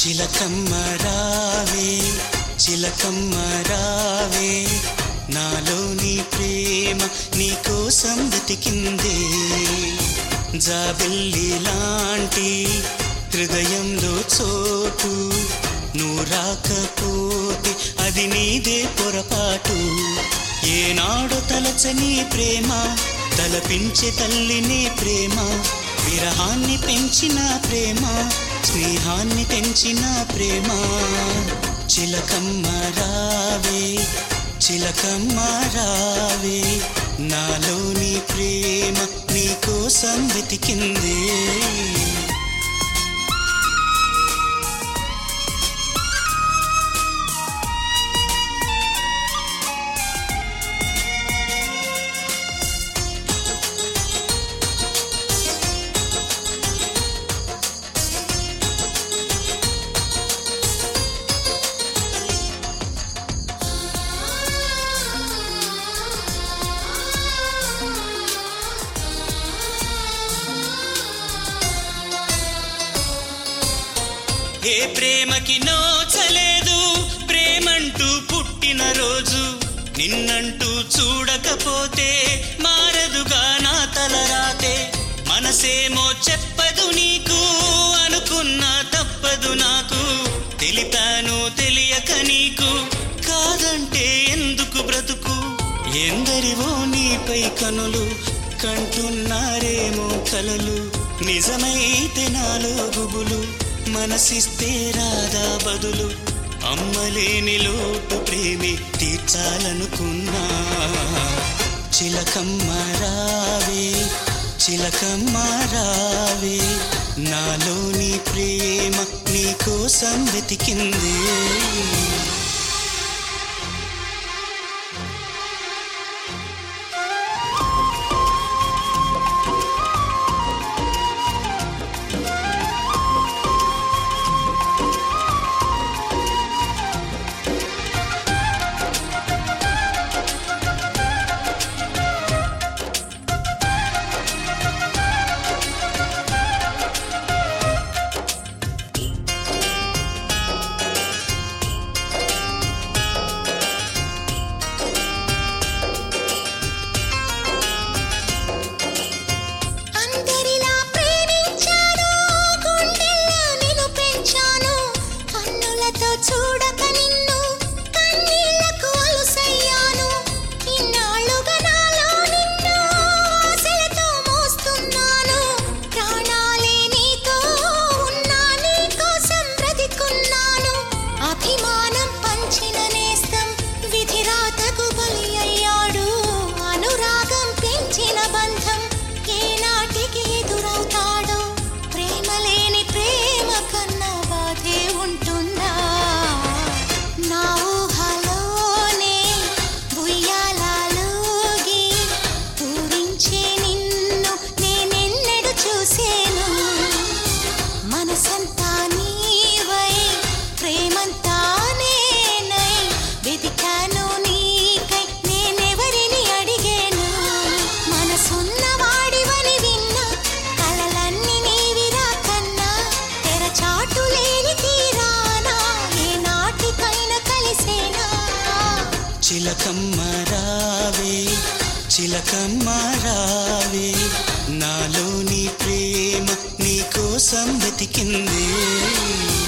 చిలకమ్మ రావే చిలకమ్మ రావే నాలోని ప్రేమ నీకోసం వెతికిందే జాబిల్లి లాంటి హృదయంలో చోటు నువ్వు రాకపోతే అది నీదే పొరపాటు ఏనాడు తలచని ప్రేమ తలపించే తల్లిని ప్రేమ విరహాన్ని పెంచిన ప్రేమ స్నేహాన్ని పెంచిన ప్రేమ చిలకమ్మ రావే చిలకమ్మ రావే నాలోని ప్రేమ నీకోసం వెతికిందే ఏ ప్రేమకి నోచలేదు ప్రేమంటూ పుట్టిన రోజు నిన్నంటూ చూడకపోతే మారదుగా నా తలరాతే మనసేమో చెప్పదు నీకు అనుకున్నా తప్పదు నాకు తెలిపాను తెలియక నీకు కాదంటే ఎందుకు బ్రతుకు ఎందరివో నీపై కనులు కంటున్నారేమో కలలు నిజమైతే నాలో గుబులు మనసిస్తే రాదా బదులు అమ్మలేని లోటు ప్రేమి తీర్చాలనుకున్నా చిలకమ్మ రావే చిలకమ్మ రావే నాలోని ప్రేమ నీకోసం వెతికిందే అందరిలా ప్రేమించాను గుండెల్లో నిన్ను పెంచాను కన్నులతో చూడక నిన్ను కన్నీళ్లకు అలుసయ్యాను ఇన్నాళ్ళుగా నాలో నిన్ను ఆశలతో మోస్తున్నాను ప్రాణాలే నీతో ఉన్నా నీ కోసం బ్రతికున్నాను అభిమానం పంచిన నేస్తం విధిరాతకు బలి అయ్యాడు అనురాగం పెంచిన బంధం ఏనాటికి ఎదురవుతాడో ప్రేమ లేని ప్రేమ కన్నా బాధే ఉంటుందా నా ఊహలోనే ఉయ్యాలలోగి పూరించే నిన్ను నేనెన్నడు చూసేను మనసంతా నీవై ప్రేమంతా నేనై వెతికాను నీకై నేనెవరిని అడిగాను మనసున్న వాడివని విన్నా కలలన్నీ నీవిరా కన్నా తెరచాటు లేని తీరానా ఏ నాటికైనా కలిసేనా చిలకమ్మ రావే చిలకమ్మ రావే నాలోని ప్రేమ నీకోసం వెతికిందే